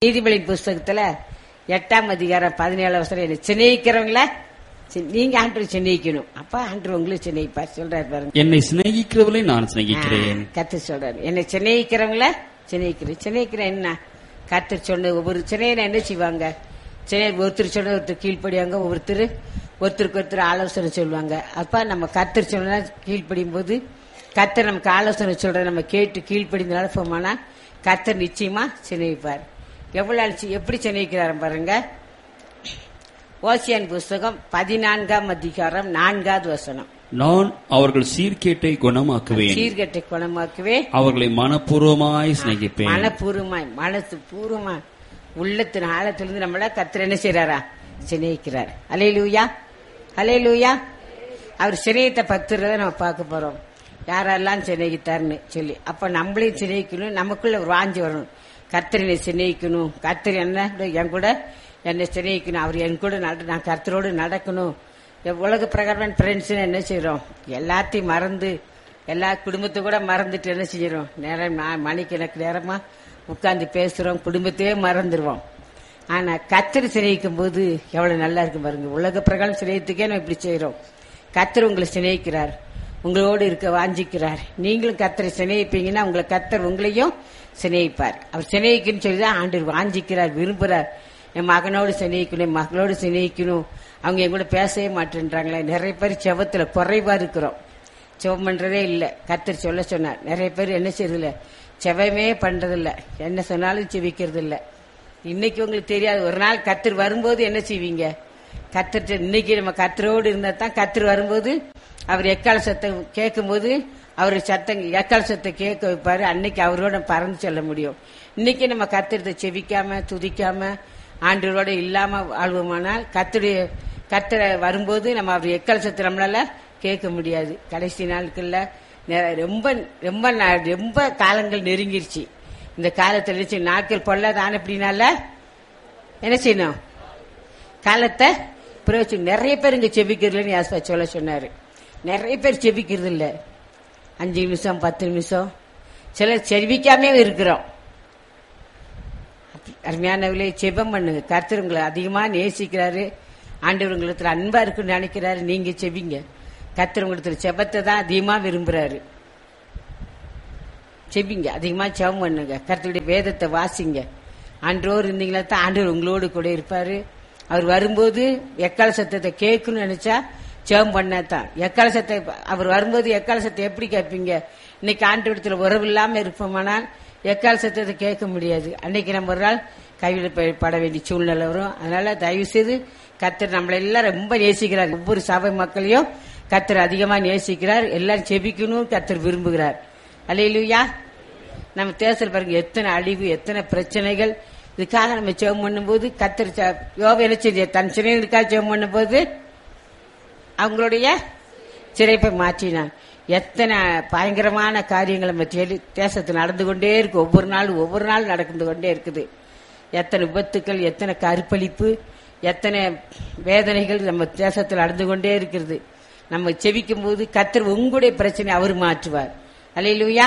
நீதிபதி புஸ்தகத்துல எட்டாம் அதிகாரம் பதினேழு வருஷம் என்ன சிநேகிக்கிறவங்கள சி- நீங்க ஆண்டு சிநேகிக்கணும் அப்ப ஆண்டு உங்களுக்கு சிநேகிப்பார் சொல்றாரு பாருங்க என்னை சிநேகிக்கிறவளை நான் சிநேகிக்கிறேன் கத்து சொல்றாரு என்னை சிநேகிக்கிறவங்கள சிநேகிக்கிறேன் சிநேகிக்கிற என்ன கத்து சொன்ன ஒவ்வொரு சினையில என்ன செய்வாங்க சினை ஒருத்தர் சொன்ன ஒருத்தர் கீழ்ப்படியாங்க ஒருத்தர் ஒருத்தருக்கு ஒருத்தர் ஆலோசனை சொல்லுவாங்க அப்ப நம்ம கத்தர் சொன்னா கீழ்ப்படியும் போது கத்தர் நமக்கு ஆலோசனை சொல்ற நம்ம கேட்டு கீழ்ப்படிந்து நடப்போமானா கத்தர் நிச்சயமா சிநேகிப்பார் எவ்வளவு அழிச்சு எப்படி சிநேகிக்கிறாரு பாருங்க ஓசியன் புஸ்தகம் பதினான்காம் அதிகாரம் நான்காவது வசனம் நான் அவர்கள் சீர்கேட்டை குணமாக்குவேன் சீர்கட்டை குணமாக்கவே அவர்களை மனப்பூர்வமாய் சிநேகிப்பேன் மனப்பூர்வமாய் மனசு பூர்வமாய் உள்ளத்தின் ஆழத்திலிருந்து நம்மள கத்திர என்ன செய்யறாரா சிநேகிக்கிறார் அலையிலூயா அலையிலூயா அவர் சிநேகித்த பக்தரை நம்ம பார்க்க போறோம் யாரெல்லாம் சிநேகித்தார்னு சொல்லி அப்ப நம்மளையும் சிநேகிக்கணும் நமக்குள்ள ஒரு வாஞ்சி வரணும் கர்த்தரனை சிநேகிக்கணும் கர்த்தர் என்ன என் கூட என்னை சிநேகிக்கணும் அவர் என் கூட நட நான் கர்த்தரோடு நடக்கணும் என் உலக பிரகாரம் ஃப்ரெண்ட்ஸ் என்ன செய்றோம் எல்லாத்தையும் மறந்து எல்லா குடும்பத்தை கூட மறந்துட்டு என்ன செய்யறோம் நேரம் நான் மணிக்கு எனக்கு நேரமா உட்கார்ந்து பேசுறோம் குடும்பத்தையே மறந்துடுவோம் ஆனா கத்தர் சிநேகிக்கும் போது எவ்வளவு நல்லா இருக்கு பாருங்க உலக பிரகாரம் சிநேகத்துக்கே நம்ம இப்படி செய்யறோம் கத்தர் உங்களை சிநேகிக்கிறார் உங்களோடு இருக்க வாஞ்சிக்கிறார் நீங்களும் கத்தரை சிநேகிப்பீங்கன்னா உங்களை கத்தர் உங்களையும் சிநேகிப்பார் அவர் சிநேகிக்குன்னு சொல்லி தான் ஆண்டு வாஞ்சிக்கிறார் விரும்புறார் என் மகனோடு சிநேகிக்கணும் என் மகளோடு சிநேகிக்கணும் அவங்க என் கூட பேசவே மாட்டேன்றாங்களே நிறைய பேர் செவத்துல குறைவா இருக்கிறோம் செவம் பண்றதே இல்ல கத்தர் சொல்ல சொன்னார் நிறைய பேர் என்ன செய்யறதில்ல செவமே பண்றதில்ல என்ன சொன்னாலும் செவிக்கிறது இல்ல இன்னைக்கு உங்களுக்கு தெரியாது ஒரு நாள் கத்தர் வரும்போது என்ன செய்வீங்க கத்தர் இன்னைக்கு நம்ம கத்தரோடு இருந்தா தான் கத்தர் வரும்போது அவர் எக்கால சத்தம் கேட்கும்போது அவர் சத்தம் எக்கால சத்தம் கேட்க வைப்பாரு அன்னைக்கு அவரோட பறந்து செல்ல முடியும் இன்னைக்கு நம்ம கத்திரத்தை செவிக்காம துதிக்காம ஆண்டவரோட இல்லாம வாழ்வோமானால் கத்துடைய கத்தரை வரும்போது நம்ம அவர் எக்கால சத்தம் நம்மளால கேட்க முடியாது கடைசி நாட்கள்ல நெ- ரொம்ப ரொம்ப நா- ரொம்ப காலங்கள் நெருங்கிருச்சு இந்த காலத்துல என்ன செய்யணும்? நாட்கள் பொல்லாதான அப்படின்னால என்ன செய்யணும் காலத்தை பிரயோஜனம் நிறைய பேர் இங்க செபிக்கிறதுலன்னு யாஸ்பா சொல்ல சொன்னாரு நிறைய பேர் செபிக்கிறது இல்ல அஞ்சு நிமிஷம் பத்து நிமிஷம் சிலர் செபிக்காமே இருக்கிறோம் அருமையானவர்களே செபம் பண்ணுங்க கர்த்தர் உங்களை அதிகமா நேசிக்கிறாரு ஆண்டவர் உங்களுக்கு அன்பா இருக்குன்னு நினைக்கிறாரு நீங்க செபிங்க கர்த்தர் உங்களுக்கு செபத்தை தான் அதிகமா விரும்புறாரு செபிங்க அதிகமா செபம் பண்ணுங்க கர்த்தருடைய வேதத்தை வாசிங்க ஆண்டோர் இருந்தீங்களா தான் ஆண்டவர் உங்களோடு கூட இருப்பாரு அவர் வரும்போது எக்கால சத்தத்தை கேட்கணும்னு நினைச்சா செபம் பண்ணாதான் எக்கால சத்தை அவர் வரும்போது எக்கால சத்தை எப்படி கேட்பீங்க இன்னைக்கு ஆண்டவரத்துல உறவு இல்லாம இருப்போமானால் எக்கால சத்தத்தை கேட்க முடியாது அன்னைக்கு நம்ம ஒரு நாள் கைவிடப்பட வேண்டிய சூழ்நிலை வரும் அதனால தயவு செய்து கத்தர் நம்மளை எல்லாம் ரொம்ப நேசிக்கிறார் ஒவ்வொரு சபை மக்களையும் கத்தர் அதிகமா நேசிக்கிறார் எல்லாரும் செபிக்கணும் கத்தர் விரும்புகிறார் அல்லையிலுயா நம்ம தேசத்தில் பாருங்க எத்தனை அழிவு எத்தனை பிரச்சனைகள் இதுக்காக நம்ம ஜெபம் பண்ணும்போது கத்தர் ச- யோபு என்ன செஞ்ச தன் சிறைகளுக்காக ஜெபம் பண்ணும்போது அவங்களுடைய சிறைப்பை மாற்றினான் எத்தனை பயங்கரமான காரியங்கள் நம்ம தேடி- தேசத்தில் நடந்து கொண்டே இருக்கு ஒவ்வொரு நாளும் ஒவ்வொரு நாள் நடந்து கொண்டே இருக்குது எத்தனை விபத்துக்கள் எத்தனை கருப்பளிப்பு எத்தனை வேதனைகள் நம்ம தேசத்தில் நடந்து கொண்டே இருக்கிறது நம்ம செவிக்கும் போது கத்தர் உங்களுடைய பிரச்சனை அவர் மாற்றுவார் அல்லையிலுயா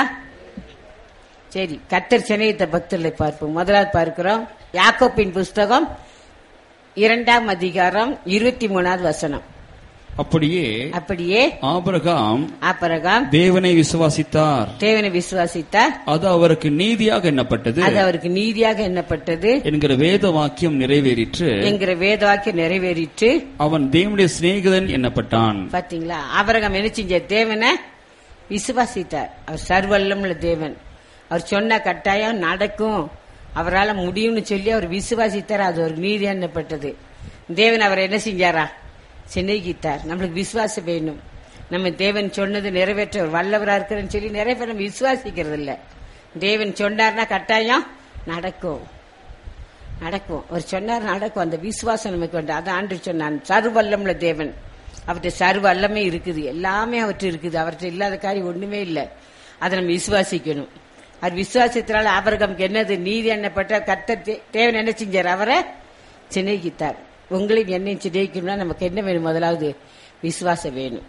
சரி கத்தர் சென்னையத்த பக்தர்களை பார்ப்போம் முதலாவது பார்க்கிறோம் யாக்கோப்பின் புஸ்தகம் இரண்டாம் அதிகாரம் இருபத்தி மூணாவது வசனம் அப்படியே அப்படியே ஆபிரகாம் ஆபரகாம் தேவனை விசுவாசித்தார் தேவனை விசுவாசித்தார் அது அவருக்கு நீதியாக எண்ணப்பட்டது அது அவருக்கு நீதியாக எண்ணப்பட்டது என்கிற வேத வாக்கியம் நிறைவேறிற்று என்கிற வேதவாக்கியம் நிறைவேறிற்று அவன் தேவனுடைய சிநேகிதன் எண்ணப்பட்டான் பாத்தீங்களா ஆபரகம் என்ன செஞ்ச தேவனை விசுவாசித்தார் அவர் சர்வல்லமுள்ள தேவன் அவர் சொன்ன கட்டாயம் நடக்கும் அவரால் முடியும்னு சொல்லி அவர் விசுவாசித்தார் அது ஒரு நீதி எண்ணப்பட்டது தேவன் அவர் என்ன செஞ்சாரா சிநேகித்தார் நம்மளுக்கு விசுவாசம் வேணும் நம்ம தேவன் சொன்னது நிறைவேற்ற அவர் வல்லவரா இருக்கிறன்னு சொல்லி நிறைய பேர் நம்ம விசுவாசிக்கிறது இல்ல தேவன் சொன்னார்னா கட்டாயம் நடக்கும் நடக்கும் அவர் சொன்னார் நடக்கும் அந்த விசுவாசம் நமக்கு வேண்டும் அதை ஆண்டு சொன்னான் சர்வல்லமுள்ள தேவன் அவர்கிட்ட சர்வ வல்லமே இருக்குது எல்லாமே அவர்கிட்ட இருக்குது அவர்கிட்ட இல்லாத காரியம் ஒண்ணுமே இல்லை அதை நம்ம விசுவாசிக்கணும் அவர் விசுவாசத்தினால ஆபரகம்க்கு என்னது நீதி எண்ணப்பட்ட கர்த்தர் தே- தேவன் என்ன செஞ்சார் அவரை சிநேகித்தார் உங்களையும் என்னையும் சிநேகிக்கணும்னா நமக்கு என்ன வேணும் முதலாவது விசுவாசம் வேணும்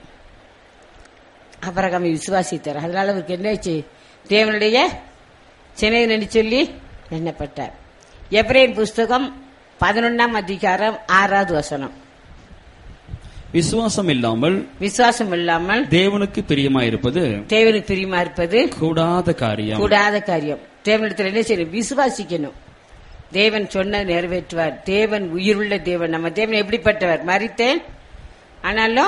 அபரகம் விசுவாசித்தார் அதனால அவருக்கு என்னாச்சு தேவனுடைய சினையனு சொல்லி எண்ணப்பட்டார் எப்ரேன் புஸ்தகம் பதினொன்னாம் அதிகாரம் ஆறாவது வசனம் விசுவாசம் இல்லாமல் விசுவாசம் இல்லாமல் தேவனுக்கு பிரியமாயிருப்பது தேவனுக்கு பிரியமா இருப்பது கூடாத காரியம் கூடாத காரியம் தேவனிடத்தில் என்ன செய்யணும் விசுவாசிக்கணும் தேவன் சொன்னதை நிறைவேற்றுவார் தேவன் உயிருள்ள தேவன் நம்ம தேவன் எப்படிப்பட்டவர் மறித்தேன் ஆனாலும்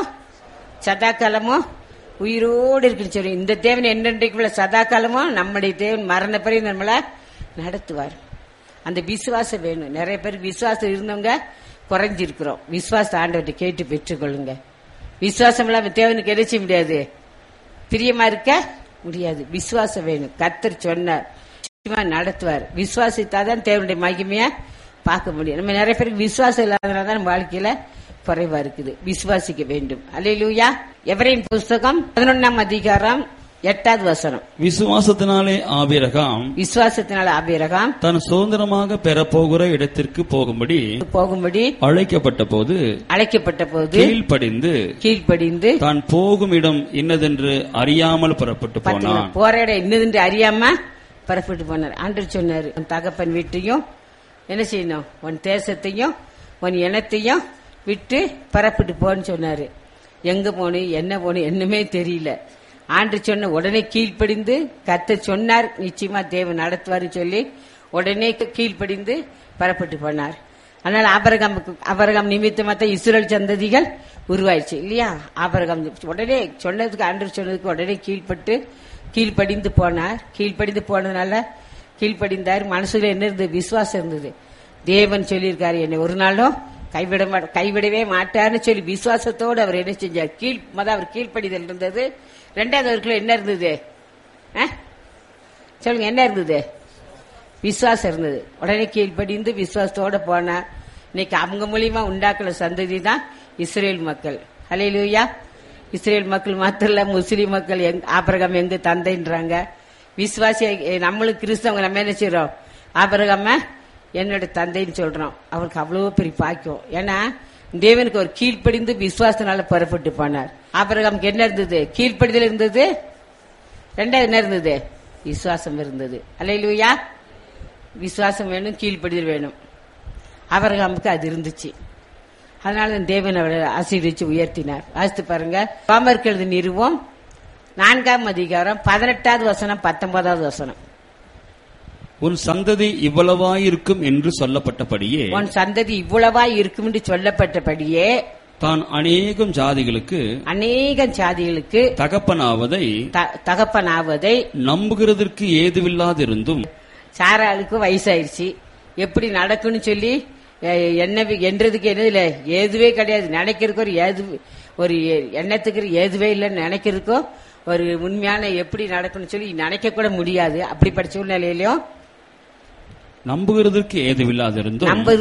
சதா காலமும் உயிரோடு இருக்குன்னு சொல்லி இந்த தேவன் என்னென்றைக்குள்ள சதா காலமும் நம்முடைய தேவன் மரண பிறகு நம்மளை நடத்துவார் அந்த விசுவாசம் வேணும் நிறைய பேர் விசுவாசம் இருந்தவங்க குறைஞ்சிருக்கிறோம் விசுவாச ஆண்டவர்கிட்ட கேட்டு பெற்றுக்கொள்ளுங்க விசுவாசம் இல்லாம தேவனுக்கு என்ன செய்ய முடியாது பிரியமா இருக்க முடியாது விசுவாசம் வேணும் கத்தர் சொன்னார் நிச்சயமா நடத்துவார் விசுவாசித்தாதான் தேவனுடைய மகிமைய பார்க்க முடியும் நம்ம நிறைய பேருக்கு விசுவாசம் இல்லாதனால தான் நம்ம வாழ்க்கையில குறைவா இருக்குது விசுவாசிக்க வேண்டும் அல்லேலூயா எவரையும் புஸ்தகம் பதினொன்னாம் அதிகாரம் எட்டாவது வசனம் விசுவாசத்தினாலே ஆபிரகாம் விசுவாசத்தினால அபிரகாம் தான் சுதந்திரமாக பெறப்போகிற இடத்திற்கு போகும்படி போகும்படி அழைக்கப்பட்ட போது அழைக்கப்பட்ட போது கீழ்ப்படிந்து கீழ்ப்படிந்து தான் போகும் இடம் இன்னதென்று அறியாமல் புறப்பட்டு பாத்தீங்களா, போனான் போற இடம் என்னதுன்னு அறியாம புறப்பட்டு போனார் ஆண்டவர் சொன்னாரு உன் தகப்பன் வீட்டையும் என்ன செய்யணும் உன் தேசத்தையும் உன் இனத்தையும் விட்டு புறப்பட்டு போன்னு சொன்னாரு எங்க போகணும் என்ன போகணும் என்னமே தெரியல ஆண்டு சொன்ன உடனே கீழ்ப்படிந்து கத்த சொன்னார் நிச்சயமா தேவன் நடத்துவார்னு சொல்லி உடனே கீழ்ப்படிந்து புறப்பட்டு போனார் அதனால ஆபரகாமுக்கு ஆபரகாம் நிமித்தமா தான் இஸ்ரேல் சந்ததிகள் உருவாயிடுச்சு இல்லையா ஆபரகாம் உடனே சொன்னதுக்கு ஆண்டு சொன்னதுக்கு உடனே கீழ்ப்பட்டு கீழ்ப்படிந்து போனார் கீழ்ப்படிந்து போனதுனால கீழ்ப்படிந்தார் மனசுல என்ன இருந்தது விசுவாசம் இருந்தது தேவன் சொல்லியிருக்காரு என்னை ஒரு நாளும் கைவிட மாட்ட கைவிடவே மாட்டார்னு சொல்லி விசுவாசத்தோடு அவர் என்ன செஞ்சார் கீழ் மொதல் அவர் கீழ்ப்படிதல் இருந்தது ரெண்டாவது அவருக்குள்ள என்ன இருந்தது ஆ? சொல்லுங்க என்ன இருந்தது விசுவாசம் இருந்தது உடனே கீழ்ப்படிந்து விசுவாசத்தோட போனா இன்னைக்கு அவங்க மூலியமா உண்டாக்குற சந்ததி தான் இஸ்ரேல் மக்கள் ஹalleluya இஸ்ரேல் மக்கள் மாத்திரம் இல்ல முஸ்லீம் மக்கள் எங் ஆபரகம் எங்க தந்தைன்றாங்க விசுவாசி எ- நம்மளும் கிறிஸ்தவங்க நம்ம என்ன செய்றோம் ஆபரகாம என்னோட தந்தைன்னு சொல்றோம் அவருக்கு அவ்வளவு பெரிய பாக்கியம் ஏன்னா தேவனுக்கு ஒரு கீழ்ப்படிந்து விசுவாசத்தினால புறப்பட்டு போனார் ஆபரகாமுக்கு என்ன இருந்தது கீழ்ப்படிதல் இருந்தது ரெண்டாவது என்ன இருந்தது விசுவாசம் இருந்தது அல்லையிலுயா விசுவாசம் வேணும் கீழ்ப்படிதல் வேணும் அவரகாமுக்கு அது இருந்துச்சு அதனால தான் தேவன் அவரை ஆசீர்வதிச்சு உயர்த்தினார் வாசித்து பாருங்க ரோமருக்கு எழுதி நிறுவம் நான்காம் அதிகாரம் பதினெட்டாவது வசனம் பத்தொன்பதாவது வசனம் உன் சந்ததி இவ்வளவாயிருக்கும் என்று சொல்லப்பட்டபடியே உன் சந்ததி இவ்வளவா இருக்கும் என்று சொல்லப்பட்டபடியே தான் அநேகம் ஜாதிகளுக்கு அநேக ஜாதிகளுக்கு தகப்பனாவதை த- தகப்பனாவதை நம்புகிறதற்கு ஏதுவில்லாதிருந்தும் சாராளுக்கு வயசாயிருச்சு எப்படி நடக்கும்னு சொல்லி அஹ், என்ன என்றதுக்கு என்ன இல்ல ஏதுவே கிடையாது நினைக்கிறதுக்கு ஒரு ஏது ஒரு எ- எண்ணத்துக்கு ஒரு ஏதுவே இல்லைன்னு நினைக்கிறதுக்கோ ஒரு உண்மையான எப்படி நடக்கும்னு சொல்லி நினைக்க கூட முடியாது அப்படிப்பட்ட சூழ்நிலையிலும் நம்புகிறதற்கு ஏதுவில்லாதிருந்தும் நம்ப